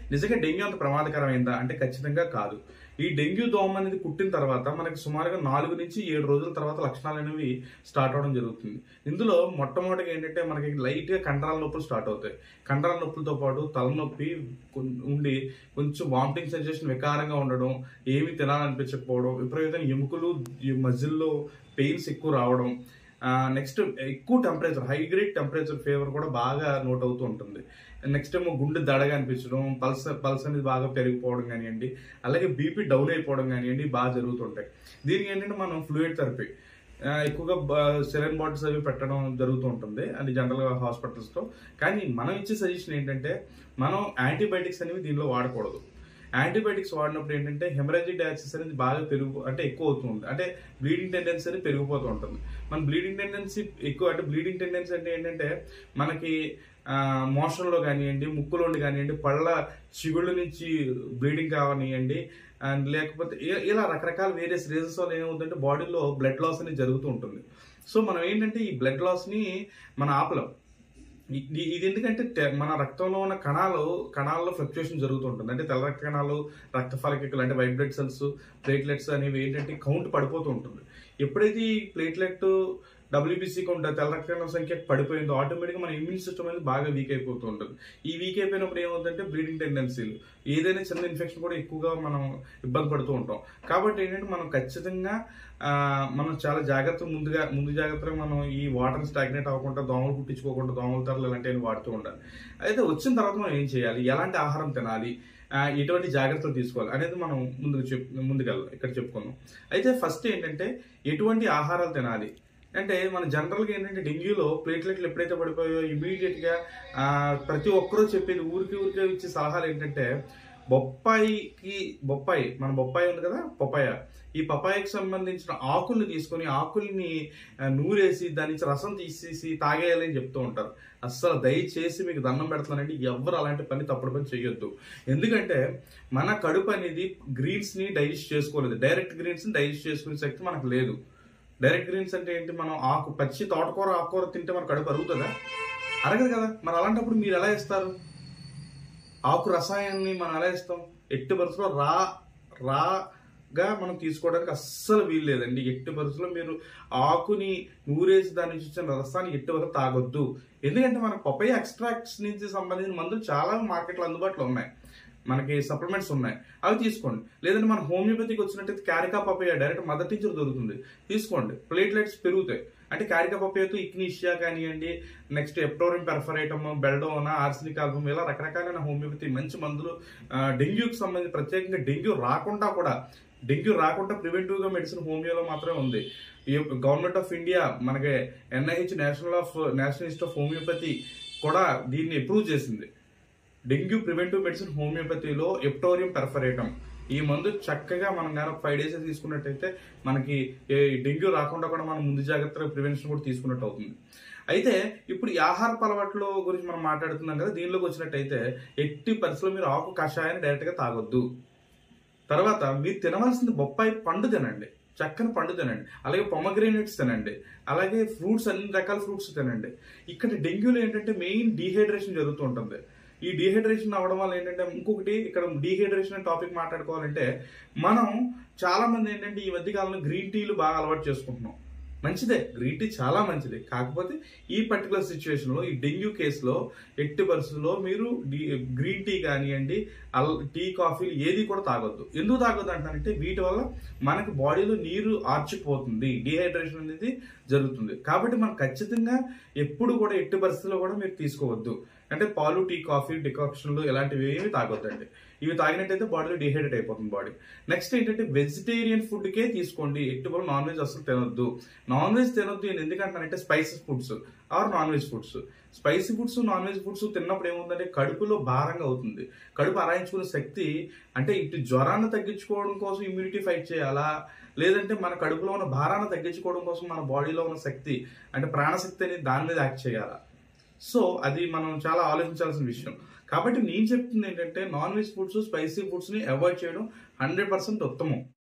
నిజంగా డెంగ్యూ అంత ప్రమాదకరమైందా అంటే ఖచ్చితంగా కాదు ఈ డెంగ్యూ దోమ అనేది కుట్టిన తర్వాత మనకి సుమారుగా నాలుగు నుంచి ఏడు రోజుల తర్వాత లక్షణాలు అనేవి స్టార్ట్ అవడం జరుగుతుంది ఇందులో మొట్టమొదటిగా ఏంటంటే మనకి లైట్ గా కండరాల నొప్పులు స్టార్ట్ అవుతాయి కండరాల నొప్పులతో పాటు తలనొప్పి కొన్- ఉండి కొంచెం వామిటింగ్ సెన్సేషన్ వికారంగా ఉండడం ఏమి తినాలనిపించకపోవడం విపరీతమైన ఎముకలు ఈ మజిల్లో పెయిన్స్ ఎక్కువ రావడం నెక్స్ట్ ఎక్కువ temperature high grade temperature fever కూడా బాగా నోట్ అవుతూ ఉంటుంది నెక్స్ట్ ఏమో గుండె దడగా అనిపించడం పల్స్ పల్స్ అనేది బాగా పెరిగిపోవడం కానివ్వండి అలాగే బీపీ డౌన్ అయిపోవడం కానివ్వండి బాగా జరుగుతుంటాయి దీనికి ఏంటంటే మనం ఫ్లూయిడ్ థెరపీ ఎక్కువగా సెలైన్ బాటిల్స్ అవి పెట్టడం జరుగుతూ ఉంటుంది అది జనరల్గా హాస్పిటల్స్తో కానీ మనం ఇచ్చే సజెషన్ ఏంటంటే మనం యాంటీబయాటిక్స్ అనేవి దీనిలో వాడకూడదు యాంటీబయాటిక్స్ వాడినప్పుడు ఏంటంటే హెమరాజిక్ డయాక్సిస్ అనేది బాగా పెరుగు అంటే ఎక్కువ అవుతుంది అంటే బ్లీడింగ్ టెండెన్సీ అనేది పెరిగిపోతూ ఉంటుంది మన బ్లీడింగ్ టెండెన్సీ ఎక్కువ అంటే బ్లీడింగ్ టెండెన్సీ అంటే ఏంటంటే మనకి మోషన్లో కానివ్వండి ముక్కులోండి కానివ్వండి పళ్ళ చిగుళ్ళ నుంచి బ్లీడింగ్ కావనివ్వండి అండ్ లేకపోతే ఇ- ఇలా రకరకాల వేరియస్ రీజన్స్ వల్ల ఏమవుతుందంటే బాడీలో బ్లడ్ లాస్ అనేది జరుగుతూ ఉంటుంది సో మనం ఏంటంటే ఈ బ్లడ్ లాస్ని మనం ఆపలేం ఇది ఇది ఎందుకంటే తె- మన రక్తంలో ఉన్న కణాలు కణాల్లో ఫ్లక్చుయేషన్ జరుగుతుంటుంది అంటే తెల్ల రక్త కణాలు రక్త ఫలకికలు అంటే వైట్ బ్లడ్ సెల్స్ ప్లేట్లెట్స్ అనేవి ఏంటంటే కౌంట్ పడిపోతూ ఉంటుంది ఎప్పుడైతే ఈ ప్లేట్లెట్ డబ్ల్యూబీసీ కౌంట్ తెల్ల రక్త కణాల సంఖ్య పడిపోయిందో ఆటోమేటిక్గా మన ఇమ్యూన్ సిస్టమ్ అనేది బాగా వీక్ అయిపోతూ ఉంటుంది ఈ వీక్ అయిపోయినప్పుడు ఏమవుతుందంటే బ్లీడింగ్ టెండెన్సీలు ఏదైనా చిన్న ఇన్ఫెక్షన్ కూడా ఎక్కువగా మనం ఇబ్బంది పడుతూ ఉంటాం కాబట్టి ఏంటంటే మనం ఖచ్చితంగా ఆ, మనం చాలా జాగ్రత్త ముందుగా ముందు జాగ్రత్తగా మనం ఈ వాటర్ స్టాగ్నేట్ అవ్వకుండా దోమలు కుట్టించుకోకుండా దోమల తరలు ఇలాంటివి వాడుతూ ఉండాలి అయితే వచ్చిన తర్వాత మనం ఏం చేయాలి ఎలాంటి ఆహారం తినాలి ఆ, ఎటువంటి జాగ్రత్తలు తీసుకోవాలి అనేది మనం ముందుకు చెప్ ముందుకెళ్ళాలి ఇక్కడ చెప్పుకుందాం అయితే ఫస్ట్ ఏంటంటే ఎటువంటి ఆహారాలు తినాలి అంటే మన జనరల్గా ఏంటంటే డెంగ్యూలో ప్లేట్లెట్లు ఎప్పుడైతే పడిపోయాయో ఇమీడియట్గా ప్రతి ఒక్కరూ చెప్పేది ఊరికి ఊరికే ఇచ్చే సలహాలు ఏంటంటే బొప్పాయికి బొప్పాయి మన బొప్పాయి ఉంది కదా పపాయ ఈ పపాయకి సంబంధించిన ఆకుల్ని తీసుకొని ఆకుల్ని ఆ, నూరేసి దాని నుంచి రసం తీసేసి తాగేయాలని చెప్తూ ఉంటారు అస్సలు దయచేసి మీకు దండం పెడతానండి ఎవరు అలాంటి పని తప్పుడు పని చేయొద్దు ఎందుకంటే మన కడుపు అనేది గ్రీన్స్ ని డైజెస్ట్ చేసుకోలేదు డైరెక్ట్ గ్రీన్స్ ని డైజెస్ట్ చేసుకునే శక్తి మనకు లేదు డైరెక్ట్ గ్రీన్స్ అంటే ఏంటి మనం ఆకు పచ్చి తోటకూర ఆకుకూర తింటే మన కడుపు అరుగుతుందా అరగదు కదా మరి అలాంటప్పుడు మీరు ఎలా ఇస్తారు ఆకు రసాయనాన్ని మనం ఎలా ఇస్తాం ఎట్టి పరిస్థితుల్లో రా రాగా మనం తీసుకోవడానికి అస్సలు వీలు లేదండి ఎట్టి పరిస్థితుల్లో మీరు ఆకుని నూరేసి దాని నుంచి వచ్చిన రసాన్ని ఎట్టి వరకు తాగొద్దు ఎందుకంటే మనకు పపయ ఎక్స్ట్రాక్ట్స్ నుంచి సంబంధించిన మందులు చాలా మార్కెట్లో అందుబాటులో ఉన్నాయి మనకి సప్లిమెంట్స్ ఉన్నాయి అవి తీసుకోండి లేదంటే మన హోమియోపతికి వచ్చినట్టయితే క్యారికా పపయ డైరెక్ట్ మదర్ టీచర్ దొరుకుతుంది తీసుకోండి ప్లేట్లెట్స్ పెరుగుతాయి అంటే క్యారికా పపయతో ఇగ్నిషియా కానివ్వండి నెక్స్ట్ ఎప్టోరిన్ పెర్ఫరేటమ్ బెల్డోనా ఆర్సినిక్ ఆల్బమ్ ఇలా రకరకాలైన హోమియోపతి మంచి మందులు ఆ, డెంగ్యూకి సంబంధించి ప్రత్యేకంగా డెంగ్యూ రాకుండా కూడా డెంగ్యూ రాకుండా ప్రివెంటివ్ గా మెడిసిన్ హోమియోలో మాత్రమే ఉంది ఈ గవర్నమెంట్ ఆఫ్ ఇండియా మనకి NIH national of national institute of homeopathy కూడా దీన్ని అప్రూవ్ చేసింది డెంగ్యూ ప్రివెంటివ్ మెడిసిన్ హోమియోపతిలో ఎప్టోరియం పెర్ఫరేటం ఈ మందు చక్కగా మనం నేను ఫైవ్ డేస్ తీసుకున్నట్టయితే మనకి ఏ డెంగ్యూ రాకుండా కూడా మనం ముందు జాగ్రత్తగా ప్రివెన్షన్ కూడా తీసుకున్నట్టు అవుతుంది అయితే ఇప్పుడు ఈ ఆహార అలవాట్ల గురించి మనం మాట్లాడుతున్నాం కదా దీనిలోకి వచ్చినట్టయితే ఎట్టి పరిస్థితుల్లో మీరు ఆకు కషాయాన్ని డైరెక్ట్ గా తాగొద్దు తర్వాత మీరు తినవలసింది బొప్పాయి పండు తినండి చక్కని పండు తినండి అలాగే పొమగ్రేనేట్స్ తినండి అలాగే ఫ్రూట్స్ అన్ని రకాల ఫ్రూట్స్ తినండి ఇక్కడ డెంగ్యూలో ఏంటంటే మెయిన్ డీహైడ్రేషన్ జరుగుతూ ఉంటుంది ఈ డీహైడ్రేషన్ అవ్వడం వల్ల ఏంటంటే ఇంకొకటి ఇక్కడ డీహైడ్రేషన్ అనే టాపిక్ మాట్లాడుకోవాలంటే మనం చాలా మంది ఏంటంటే ఈ మధ్య కాలంలో గ్రీన్ టీలు బాగా అలవాటు చేసుకుంటున్నాం మంచిదే గ్రీన్ టీ చాలా మంచిది కాకపోతే ఈ పర్టికులర్ సిచ్యువేషన్ లో ఈ డెంగ్యూ కేసులో ఎట్టి పరిస్థితుల్లో మీరు డి- గ్రీన్ టీ కానివ్వండి అల్ టీ కాఫీలు ఏది కూడా తాగొద్దు ఎందుకు తాగొద్దు అంటారంటే వీటి వల్ల మనకి బాడీలో నీరు ఆర్చిపోతుంది డిహైడ్రేషన్ అనేది జరుగుతుంది కాబట్టి మనం ఖచ్చితంగా ఎప్పుడు కూడా ఎట్టి పరిస్థితుల్లో కూడా మీరు తీసుకోవద్దు అంటే పాలు టీ కాఫీ డికాక్షన్లు ఇలాంటివి ఏమి తాగొద్దండి ఇవి తాగినట్టయితే బాడీలో డిహైడ్రేట్ అయిపోతుంది బాడీ నెక్స్ట్ ఏంటంటే వెజిటేరియన్ ఫుడ్కే తీసుకోండి ఎట్టి వల్ల నాన్ వెజ్ అసలు తినొద్దు నాన్ వెజ్ తినొద్దు నేను ఎందుకంటానంటే spicy foods or non veg foods spicy foods non veg foods తిన్నప్పుడు ఏముందంటే కడుపులో భారంగా అవుతుంది కడుపు అరాయించుకునే శక్తి అంటే ఇటు జ్వరాన్ని తగ్గించుకోవడం కోసం ఇమ్యూనిటీ ఫైట్ చేయాలా లేదంటే మన కడుపులో ఉన్న భారాన్ని తగ్గించుకోవడం కోసం మన బాడీలో ఉన్న శక్తి అంటే ప్రాణశక్తి అనేది దాని మీద యాక్ట్ చేయాలా సో అది మనం చాలా ఆలోచించాల్సిన విషయం కాబట్టి నేను చెప్తుంది ఏంటంటే non veg foods spicy foods ని అవాయిడ్ చేయడం హండ్రెడ్ పర్సెంట్ ఉత్తమం